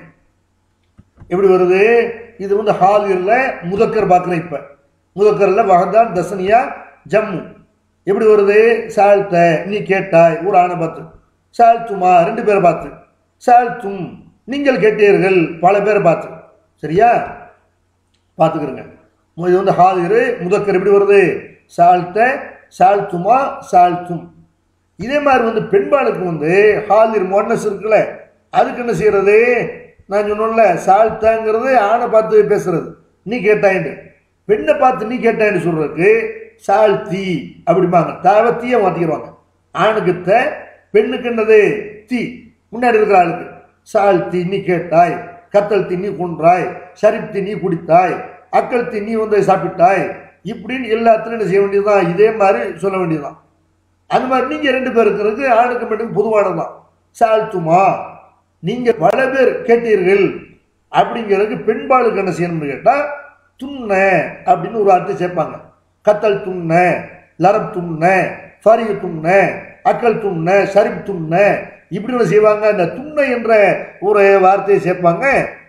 எப்படி வருது இது வந்து ஹாலியர்ல முதக்கர் பார்க்குறேன் இப்போ முதக்கரில் வகதான் தசனியா ஜம்மு எப்படி வருது சால்த்த நீ கேட்டாய் ஒரு ஆணை பார்த்து சால்த்துமா ரெண்டு பேரை பார்த்து சால்த்தும் நீங்கள் கேட்டீர்கள் பல பேரை பார்த்து சரியா பார்த்துக்கிறங்க இது வந்து ஹாலிரு முதக்கர் எப்படி வருது சால்த்த சால்த்துமா சால்த்தும் இதே மாதிரி வந்து பெண்பாளுக்கு வந்து ஹாலிர் மோனஸ் இருக்குல்ல அதுக்கு என்ன செய்யறது நான் சொன்னோம்ல சால்த்தாங்கிறது ஆணை பார்த்து பேசுறது நீ கேட்டாயின்னு பெண்ணை பார்த்து நீ கேட்டாயின்னு சொல்றதுக்கு சால்த்தி அப்படிம்பாங்க தாவ தீய மாத்திக்கிறாங்க ஆணுக்கு த பெண்ணுக்கு என்னது தீ முன்னாடி இருக்கிற ஆளுக்கு சால்த்தி நீ கேட்டாய் கத்தல் தீ நீ கொன்றாய் ஷரிப் தீ நீ குடித்தாய் அக்கல் தீ நீ வந்து சாப்பிட்டாய் இப்படின்னு எல்லாத்துலையும் என்ன செய்ய வேண்டியதுதான் இதே மாதிரி சொல்ல வேண்டியதுதான் அது மாதிரி நீங்க ரெண்டு பேர் இருக்கிறதுக்கு ஆணுக்கு பெண்ணுக்கு பொதுவானதுதான் சால்த்துமா நீங்க பல பேர் கேட்டீர்கள் அப்படிங்கிறதுக்கு பெண்பாளுக்கு என்ன செய்யணும்னு கேட்டா துண்ண அப்படின்னு ஒரு வார்த்தை சேர்ப்பாங்க கத்தல் துண்ண லரப் துண்ண ஃபரிய துண்ண அக்கல் துண்ண ஷரிப் துண்ண இப்படி ஒன்று செய்வாங்க அந்த துண்ணை என்ற ஒரு வார்த்தையை சேர்ப்பாங்க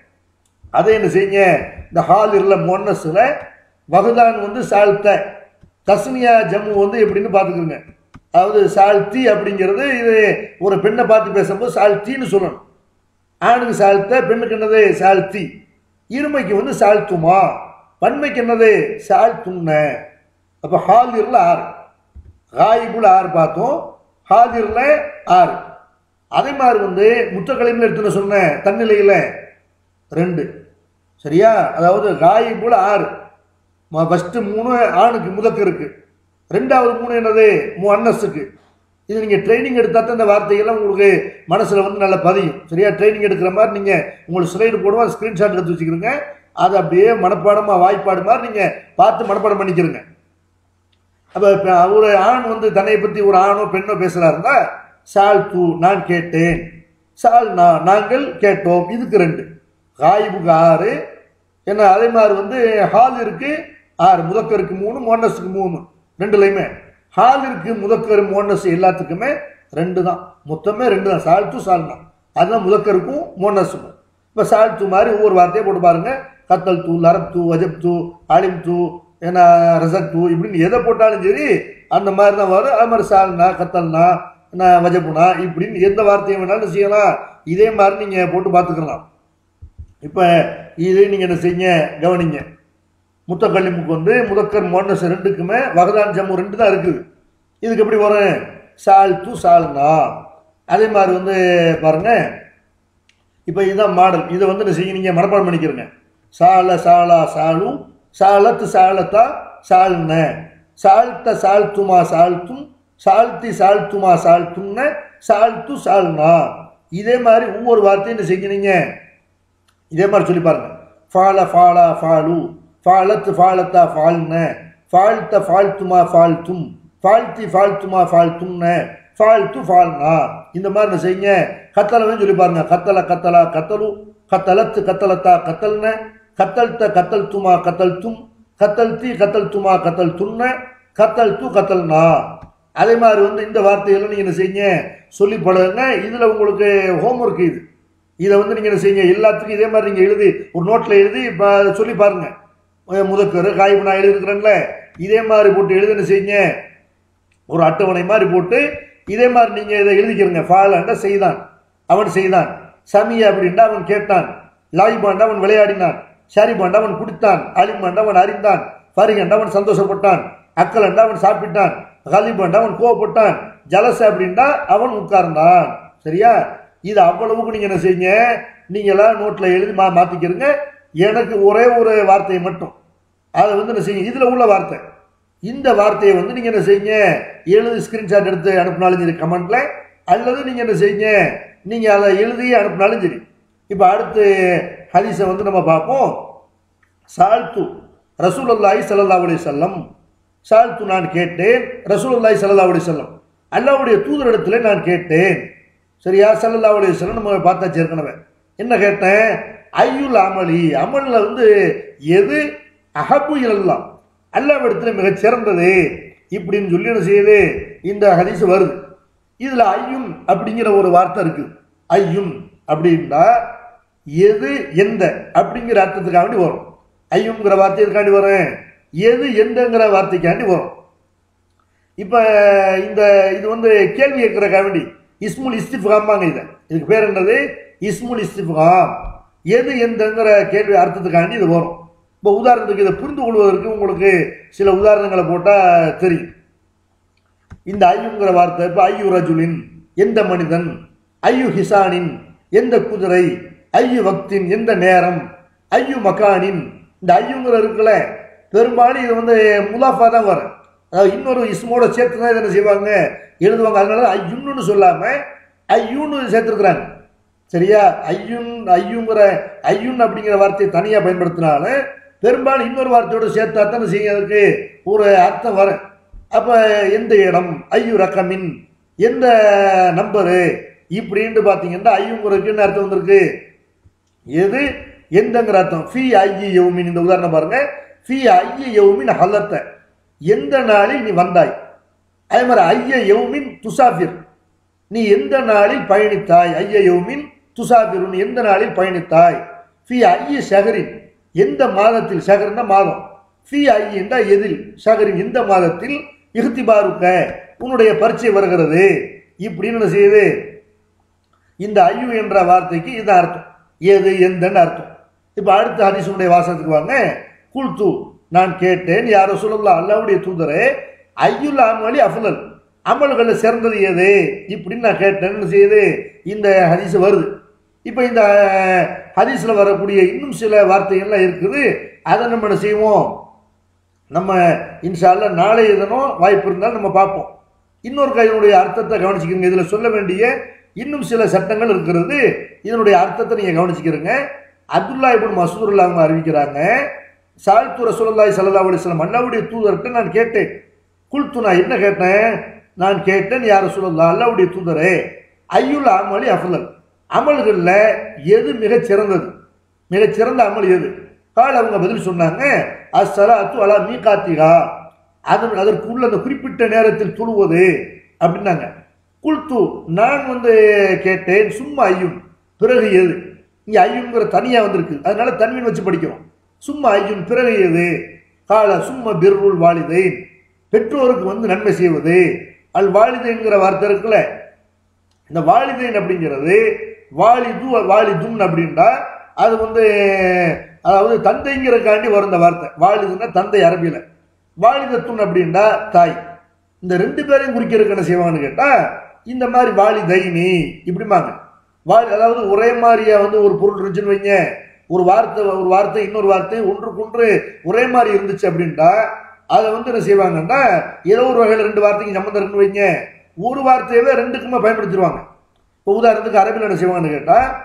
அதை என்ன செய்யுங்க இந்த ஹாலிரில் மொன்னஸில் வகுதான் வந்து சால்த்த தஸ்னியா ஜம்மு வந்து எப்படின்னு பார்த்துக்குங்க அதாவது சால்த்தி அப்படிங்கிறது இது ஒரு பெண்ணை பார்த்து பேசும்போது சால்த்தின்னு சொல்லணும் ஆணுக்கு சால்த்த பெண்ணுக்கு என்னது சால்த்தி இருமைக்கு வந்து சால்த்துமா பன்மைக்கு என்னது சால்த்துண்ண அப்போ ஹாலிரில் ஆறு ஹாயிபுல் ஆறு பார்த்தோம் ஹாதிரில் ஆறு அதே மாதிரி வந்து முத்தக்கலைமில் எடுத்துன்னு சொன்ன தன்னிலையில் ரெண்டு சரியா அதாவது காயிபுல ஆறு ஃபஸ்ட்டு மூணு ஆணுக்கு முதக்கு இருக்கு ரெண்டாவது மூணு என்னது மூ அன்னஸுக்கு இது நீங்கள் ட்ரைனிங் எடுத்தால் தான் இந்த வார்த்தைகள்லாம் உங்களுக்கு மனசில் வந்து நல்லா பதியும் சரியா ட்ரைனிங் எடுக்கிற மாதிரி நீங்கள் உங்களுக்கு ஸ்லைடு போடுவோம் ஸ்க்ரீன்ஷாட் எடுத்து வச்சுக்கிறீங்க அதை அப்படியே மனப்பாடமாக வாய்ப்பாடு மாதிரி நீங்கள் பார்த்து மனப்பாடம் பண்ணிக்கிறீங்க அப்போ இப்போ ஒரு ஆண் வந்து தன்னை பற்றி ஒரு ஆணோ பெண்ணோ பேசுகிறாருந்தா சால் தூ நான் கேட்டேன் சால் நான் நாங்கள் கேட்டோம் இதுக்கு ரெண்டு காயிபுக்கு ஆறு ஏன்னா அதே மாதிரி வந்து ஹாலிருக்கு ஆறு முதக்கருக்கு மூணு மோனஸுக்கு மூணு ரெண்டுலையுமே ஹாலிருக்கு முதக்கர் மோனஸ் எல்லாத்துக்குமே ரெண்டு தான் மொத்தமே ரெண்டு தான் சால்த்து சால்னா அதுதான் முதக்கருக்கும் மோனஸுக்கும் இப்போ சால்த்து மாதிரி ஒவ்வொரு வார்த்தையை போட்டு பாருங்க கத்தல் தூ லரப் தூ வஜப் தூ ஆலிம் தூ ஏன்னா ரசக் தூ இப்படின்னு எதை போட்டாலும் சரி அந்த மாதிரி தான் வரும் அது மாதிரி சால்னா கத்தல்னா நான் வஜப்புனா இப்படின்னு எந்த வார்த்தையை வேணாலும் செய்யலாம் இதே மாதிரி நீங்கள் போட்டு பார்த்துக்கலாம் இப்போ இது நீங்கள் என்ன செய்யுங்க கவனிங்க முத்தக்கல்லிமுக்கு வந்து முதக்கர் மோனஸ் ரெண்டுக்குமே வகதான் ஜம்மு ரெண்டு தான் இருக்குது இதுக்கு எப்படி வரும் சால் து சால்னா அதே மாதிரி வந்து பாருங்க இப்போ இதுதான் மாடல் இதை வந்து என்ன செய்ய நீங்கள் மனப்பாடம் பண்ணிக்கிறங்க சால சாலா சாலு சாலத்து சாலத்தா சால்ன சால்த்த சால்த்துமா சால்த்தும் சால்த்தி சால்த்துமா சால்த்தும்ன சால்த்து சால்னா இதே மாதிரி ஒவ்வொரு வார்த்தையும் என்ன செய்யறீங்க இதே மாதிரி சொல்லி பாருங்க ஃபால ஃபாலா ஃபாலு ஃபாலத்து ஃபாலத்தா ஃபால்ன ஃபால்த்த ஃபால்த்துமா ஃபால்த்தும் ஃபால்த்தி ஃபால்த்துமா ஃபால்த்தும்ன ஃபால்த்து ஃபால்னா இந்த மாதிரி என்ன செய்யுங்க கத்தலவே சொல்லி பாருங்க கத்தல கத்தலா கத்தலு கத்தலத்து கத்தலத்தா கத்தல்ன கத்தல்த்த கத்தல் துமா கத்தல் தும் கத்தல்தி கத்தல் துமா கத்தல் துண்ண கத்தல் து கத்தல்னா அதே மாதிரி வந்து இந்த வார்த்தைகளை நீங்கள் என்ன செய்யுங்க சொல்லி பழகுங்க இதில் உங்களுக்கு ஹோம்ஒர்க் இது இதை வந்து நீங்கள் என்ன செய்யுங்க எல்லாத்துக்கும் இதே மாதிரி நீங்கள் எழுதி ஒரு நோட்டில் எழுதி இப்போ சொல்லி பாருங்க அஹ் முதக்கரு காய்வு நான் எழுதிருக்கிறேன்ல இதே மாதிரி போட்டு எழுதி என்ன செய்யுங்க ஒரு அட்டவணை மாதிரி போட்டு இதே மாதிரி நீங்கள் இதை எழுதிக்கிறங்க ஃபாலண்ட செய்தான் அவன் செய்தான் சமிய அப்படின்ட்டு அவன் கேட்டான் லாய்பாண்ட அவன் விளையாடினான் ஷாரிபாண்ட அவன் குடித்தான் அலிமாண்ட அவன் அறிந்தான் ஃபரிகண்ட அவன் சந்தோஷப்பட்டான் அக்கலண்ட அவன் சாப்பிட்டான் கலிபாண்ட அவன் கோவப்பட்டான் ஜலச அப்படின்டா அவன் உட்கார்ந்தான் சரியா இது அவ்வளவுக்கு நீங்கள் என்ன செய்யுங்க நீங்களாம் நோட்டில் எழுதி மா மாற்றிக்கிறங்க எனக்கு ஒரே ஒரு வார்த்தையை மட்டும் அதை வந்து என்ன செய்யுங்க இதில் உள்ள வார்த்தை இந்த வார்த்தையை வந்து நீங்கள் என்ன செய்யுங்க எழுதி ஸ்கிரீன்ஷாட் எடுத்து அனுப்பினாலும் சரி கமெண்ட்ல அல்லது நீங்கள் என்ன செய்யுங்க நீங்கள் அதை எழுதி அனுப்பினாலும் சரி இப்போ அடுத்து ஹதீஸை வந்து நம்ம பார்ப்போம் சால்த்து ரசூலுல்லாஹி ஸல்லல்லாஹு அலைஹி வஸல்லம் சால்த்து நான் கேட்டேன் ரசூலுல்லாஹி ஸல்லல்லாஹு அலைஹி வஸல்லம் அல்லாஹ்வுடைய தூதரிடத்துல நான் கேட்டேன் சரியா ஸல்லல்லாஹு அலைஹி வஸல்லம் நம்ம பார்த்தாச்சு ஏற்கனவே என்ன கேட்டேன் ஐயுல் அமலி அமல்ல வந்து எது அஹபு இலல்லாம் அல்லாவிடத்தில் மிகச் சிறந்தது இப்படின்னு சொல்லி என்ன செய்யுது இந்த ஹதீஸ் வருது இதுல ஐயும் அப்படிங்கிற ஒரு வார்த்தை இருக்கு ஐயும் அப்படின்னா எது எந்த அப்படிங்கிற அர்த்தத்துக்காண்டி வரும் ஐயுங்கிற வார்த்தை எதுக்காண்டி வரும் எது எந்தங்கிற வார்த்தைக்காண்டி வரும் இப்ப இந்த இது வந்து கேள்வி கேட்கிற வேண்டி இஸ்முல் இஸ்திஃபாம்பாங்க இதை இதுக்கு பேர் என்னது இஸ்முல் இஸ்திஃபாம் எது எந்தங்கிற கேள்வி அர்த்தத்துக்காண்டி இது வரும் இப்போ உதாரணத்துக்கு இதை புரிந்து கொள்வதற்கு உங்களுக்கு சில உதாரணங்களை போட்டால் தெரியும் இந்த ஐயுங்கிற வார்த்தை இப்போ ஐயு ரஜுலின் எந்த மனிதன் ஐயு ஹிசானின் எந்த குதிரை ஐயு வக்தின் எந்த நேரம் ஐயு மகானின் இந்த ஐயுங்கிற இருக்குல்ல பெரும்பாலும் இது வந்து முலாஃபா தான் வரும் அதாவது இன்னொரு இஸ்மோட சேர்த்து தான் இதை என்ன செய்வாங்க எழுதுவாங்க அதனால ஐயுன்னு சொல்லாமல் ஐயுன்னு சேர்த்துருக்குறாங்க சரியா ஐயுன் ஐயுங்கிற ஐயுன் அப்படிங்கிற வார்த்தையை தனியாக பயன்படுத்தினாலும் பெரும்பாலும் இன்னொரு வார்த்தையோட சேர்த்தா தானே செய்யறதுக்கு ஒரு அர்த்தம் வரும் அப்போ எந்த இடம் ஐயு ரக்கமின் எந்த நம்பரு இப்படின்ட்டு பார்த்தீங்கன்னா ஐயுங்கிறதுக்கு என்ன அர்த்தம் வந்திருக்கு எது எந்தங்கிற அர்த்தம் ஃபி ஐய யௌமின் இந்த உதாரணம் பாருங்க ஃபி ஐய யௌமின் ஹலத்த எந்த நாளில் நீ வந்தாய் அதே மாதிரி ஐய யௌமின் துசாஃபிர் நீ எந்த நாளில் பயணித்தாய் ஐய யௌமின் துசாஃபிர் நீ எந்த நாளில் பயணித்தாய் ஃபி ஐய ஷஹரின் எந்த மாதத்தில் ஷஹர்னா மாதம் ஃபி ஐயண்டா எதில் ஷஹரின் எந்த மாதத்தில் இஹ்திபாருக்க உன்னுடைய பரீட்சை வருகிறது இப்படின்னு என்ன செய்யுது இந்த ஐயு என்ற வார்த்தைக்கு இது அர்த்தம் ஏது எந்தன்னு அர்த்தம் இப்போ அடுத்த ஹதீஸுடைய வாசகத்துக்கு வாங்க குல்து நான் கேட்டேன் யாரோ சொல்லலாம் அல்லாவுடைய தூதரே ஐயுல் அமலி அஃலல் அமல்களில் சிறந்தது எது இப்படின்னு நான் கேட்டேன்னு என்ன செய்யுது இந்த ஹதீஸ் வருது இப்போ இந்த ஹதீஸில் வரக்கூடிய இன்னும் சில வார்த்தைகள்லாம் இருக்குது அதை நம்ம என்ன செய்வோம் நம்ம இன்ஷால்ல நாளைய தினம் வாய்ப்பு இருந்தால் நம்ம பார்ப்போம் இன்னொரு கையினுடைய அர்த்தத்தை கவனிச்சுக்கிறீங்க இதில் சொல்ல வேண்டிய இன்னும் சில சட்டங்கள் இருக்கிறது இதனுடைய அர்த்தத்தை நீங்கள் கவனிச்சுக்கிறீங்க அப்துல்லா இபின் மசூதுல்லா அவங்க அறிவிக்கிறாங்க சால்து ரசூலுல்லாஹி ஸல்லல்லாஹு அலைஹி வஸல்லம் அல்லாஹ்வுடைய தூதர்கிட்ட நான் கேட்டேன் குல்து நான் என்ன கேட்டேன் நான் கேட்டேன் யார் ரசூலுல்லாஹ் அல்லாஹ்வுடைய தூதரே ஐயுல் அமலி அஃலல் அமல்களில் எது மிகச் சிறந்தது மிகச் சிறந்த அமல் எது கால் அவங்க பதில் சொன்னாங்க அஸ்ஸலாத்து அலா மீகாத்திகா அதன் அதற்கு உள்ள அந்த குறிப்பிட்ட நேரத்தில் தொழுவது அப்படின்னாங்க குல்து நான் வந்து கேட்டேன் சும்மா ஐயும் பிறகு எது இங்கே ஐயுங்கிற தனியாக வந்திருக்கு அதனால தன்மீன் வச்சு படிக்கிறோம் சும்மா ஐயும் பிறகு எது கால சும்மா பிர்ருல் வாலிதைன் பெற்றோருக்கு வந்து நன்மை செய்வது அல் வாலிதைங்கிற வார்த்தை இருக்குல்ல இந்த வாலிதைன் அப்படிங்கிறது வாலிது வாலிதுன் அப்படின்டா அது வந்து அதாவது தந்தைங்கிறக்காண்டி வரும் இந்த வார்த்தை வாலிதுன்னா தந்தை அரபியில் வாலிதத்துன் அப்படின்டா தாய் இந்த ரெண்டு பேரையும் குறிக்கிறதுக்கு என்ன செய்வாங்கன்னு கேட்டால் இந்த மாதிரி வாலிதைனி இப்படிமாங்க வாலி அதாவது ஒரே மாதிரியா வந்து ஒரு பொருள் இருந்துச்சுன்னு வைங்க ஒரு வார்த்தை ஒரு வார்த்தை இன்னொரு வார்த்தை ஒன்றுக்கொன்று ஒரே மாதிரி இருந்துச்சு அப்படின்ட்டா அதை வந்து என்ன செய்வாங்கன்னா ஏதோ ஒரு வகையில் ரெண்டு வார்த்தைக்கு சம்மந்தம் இருக்குன்னு வைங்க ஒரு வார்த்தையவே ரெண்டுக்குமே பயன்படுத்திடுவாங்க இப்போ உதாரணத்துக்கு அரபியில் என்ன செய்வாங்கன்னு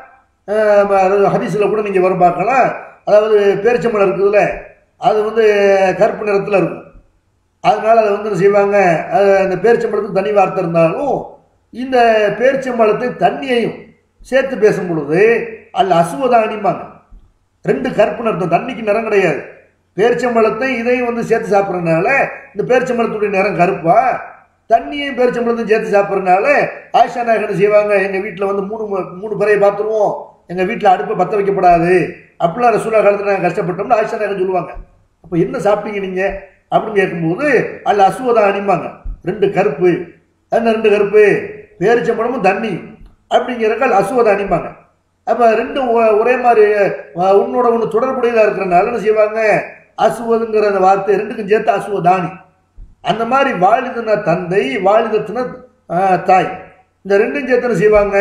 கேட்டால் ஹதீஸில் கூட நீங்கள் வரும் பார்க்கலாம் அதாவது பேரிச்சம்பழம் இருக்குதுல்ல அது வந்து கருப்பு நிறத்தில் இருக்கும் அதனால அதை வந்து என்ன செய்வாங்க அது அந்த பேரிச்சம்பழத்துக்கு தனி வார்த்தை இருந்தாலும் இந்த பேரிச்சம்பழத்தை தண்ணியையும் சேர்த்து பேசும் பொழுது அல்ல அசுவதானிம்பாங்க ரெண்டு கருப்புன்னு அர்த்தம் தண்ணிக்கு நிறம் கிடையாது பேரிச்சம்பழத்தை இதையும் வந்து சேர்த்து சாப்பிட்றதுனால இந்த பேரிச்சம்பழத்துடைய நிறம் கருப்பா தண்ணியையும் பேரிச்சம்பழத்தையும் சேர்த்து சாப்பிட்றதுனால ஆயிஷா நாயகன் செய்வாங்க எங்கள் வீட்டில் வந்து மூணு மு- மூணு பிறையை பார்த்துருவோம் எங்கள் வீட்டில் அடுப்பை பற்ற வைக்கப்படாது அப்படிலாம் ரசூலா காலத்தில் நாங்கள் கஷ்டப்பட்டோம்னு ஆயிஷா நாயகன் சொல்லுவாங்க அப்போ என்ன சாப்பிட்டீங்க நீங்கள் அப்படின்னு கேட்கும்போது அல்ல அசுவதா அணிம்பாங்க ரெண்டு கருப்பு என்ன ரெண்டு கருப்பு பேரிச்சம்பழமும் தண்ணி அப்படிங்கிறக்கால் அசுவதா அணிம்பாங்க அப்போ ரெண்டும் ஒ- ஒரே மாதிரி அஹ், உன்னோட ஒன்று தொடர்புடையதாக இருக்கிறனால என்ன செய்வாங்க அசுவதுங்கிற அந்த வார்த்தை ரெண்டுக்கும் சேர்த்து அசுவதானி அந்த மாதிரி வாலிதன தந்தை வாலிதத்தின அஹ், தாய் இந்த ரெண்டும் சேர்த்து என்ன செய்வாங்க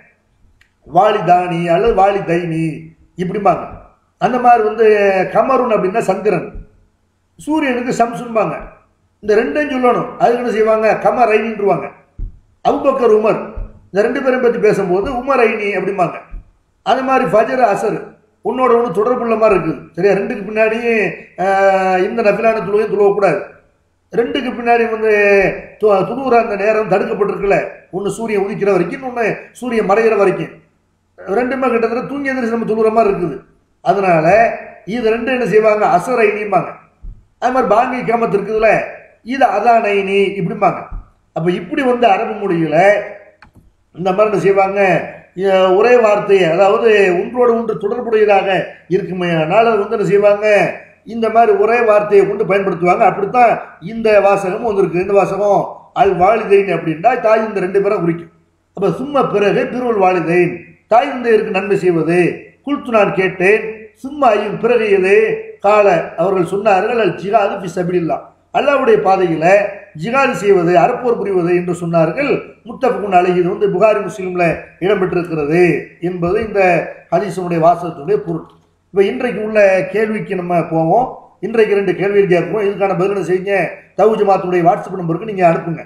வாலிதானி அல்லது வாலிதைனி இப்படிம்பாங்க அந்த மாதிரி வந்து கமருன் அப்படின்னா சந்திரன் சூரியனுக்கு சம்சுன்பாங்க இந்த ரெண்டையும் சொல்லணும் அதுக்கு என்ன செய்வாங்க கமர் ஐனின்றுவாங்க அபுபக்கர் உமர் இந்த ரெண்டு பேரும் பற்றி பேசும்போது உமர் ஐனி அப்படிம்பாங்க அது மாதிரி ஃபஜர் அசர் உன்னோட ஒன்று தொடர்புள்ள மாதிரி இருக்குது சரியா ரெண்டுக்கு பின்னாடி ஆஹ், இந்த நபிலான துளுவையும் துளவக்கூடாது ரெண்டுக்கு பின்னாடி வந்து து- துளுவுற அந்த நேரம் தடுக்கப்பட்டிருக்குல்ல ஒன்று சூரியன் உதிக்கிற வரைக்கும் இன்னொன்று சூரியன் மறைகிற வரைக்கும் ரெண்டுமே கிட்டத்தட்ட தூங்கி எந்திரிச்சு நம்ம துளுற மாதிரி இருக்குது அதனால இது ரெண்டும் என்ன செய்வாங்க அசர் ஐனிம்பாங்க அது மாதிரி பாங்கி காமத்து இருக்குதுல்ல இது அதான் ஐனி இப்படிம்பாங்க அப்போ இப்படி வந்து அரபு மொழியில இந்த மாதிரி என்ன செய்வாங்க அஹ் ஒரே வார்த்தையை அதாவது ஒன்றோடு ஒன்று தொடர்புடையதாக இருக்குமே அதனால அது வந்து என்ன செய்வாங்க இந்த மாதிரி ஒரே வார்த்தையை கொண்டு பயன்படுத்துவாங்க அப்படித்தான் இந்த வாசகமும் வந்திருக்கு இந்த வாசகம் அல் வாலிதைன் அப்படின்னா தாய் இந்த ரெண்டு பேரை குறிக்கும் அப்ப சும்மா பிறகு பிறவல் வாலிதைன் தாய் தந்தையருக்கு நன்மை செய்வது குல்த்து நான் கேட்டேன் சும்மா ஐயும் பிறகு எது கால அவர்கள் சொன்னார்கள் அல் ஜிகாது ஃபி சபிலில்லா அல்லாவுடைய பாதையில ஜிகாது செய்வது அறப்போர் புரிவது என்று சொன்னார்கள் முத்தஃபகுன் அலை இது வந்து புகாரி முஸ்லீம்ல இடம்பெற்றிருக்கிறது என்பது இந்த ஹதீஸனுடைய வாசகத்துடைய பொருள் இப்போ இன்றைக்கு உள்ள கேள்விக்கு நம்ம போவோம் இன்றைக்கு ரெண்டு கேள்விகள் கேட்குறோம் இதுக்கான பதில் செய்யுங்க தவு ஜமாத்துடைய வாட்ஸ்அப் நம்பருக்கு நீங்கள் அனுப்புங்க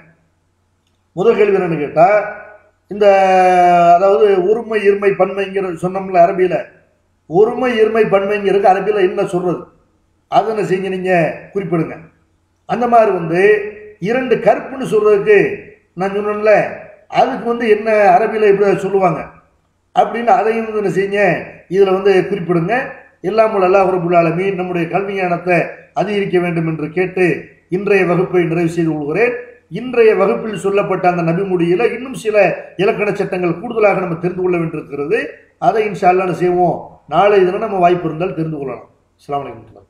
முதல் கேள்வி என்னன்னு கேட்டால் இந்த அதாவது ஒருமை இருமை பன்மைங்கிற சொன்னோம்ல அரபியில் ஒருமை இருமை பன்மைங்கிறது அரபியில் என்ன சொல்றது அதை என்ன செய்யுங்க நீங்கள் குறிப்பிடுங்க அந்த மாதிரி வந்து இரண்டு கருப்புன்னு சொல்றதுக்கு நான் சொன்னேன்ல அதுக்கு வந்து என்ன அரபியில் இப்படி சொல்லுவாங்க அப்படின்னு அதையும் வந்து என்ன செய்யுங்க இதில் வந்து குறிப்பிடுங்க எல்லாம் உள்ள அல்லாஹ் ரபுல் ஆலமீன் நம்முடைய கல்வி ஞானத்தை அதிகரிக்க வேண்டும் என்று கேட்டு இன்றைய வகுப்பை நிறைவு செய்து கொள்கிறேன் இன்றைய வகுப்பில் சொல்லப்பட்ட அந்த நபிமொழியில இன்னும் சில இலக்கண சட்டங்கள் கூடுதலாக நம்ம தெரிந்து கொள்ள வேண்டியிருக்கிறது அதை இன்ஷா அல்லாஹ் என்ன செய்வோம் நாளை தினம் நம்ம வாய்ப்பு இருந்தால் தெரிந்து கொள்ளலாம் அஸ்ஸலாமு அலைக்கும்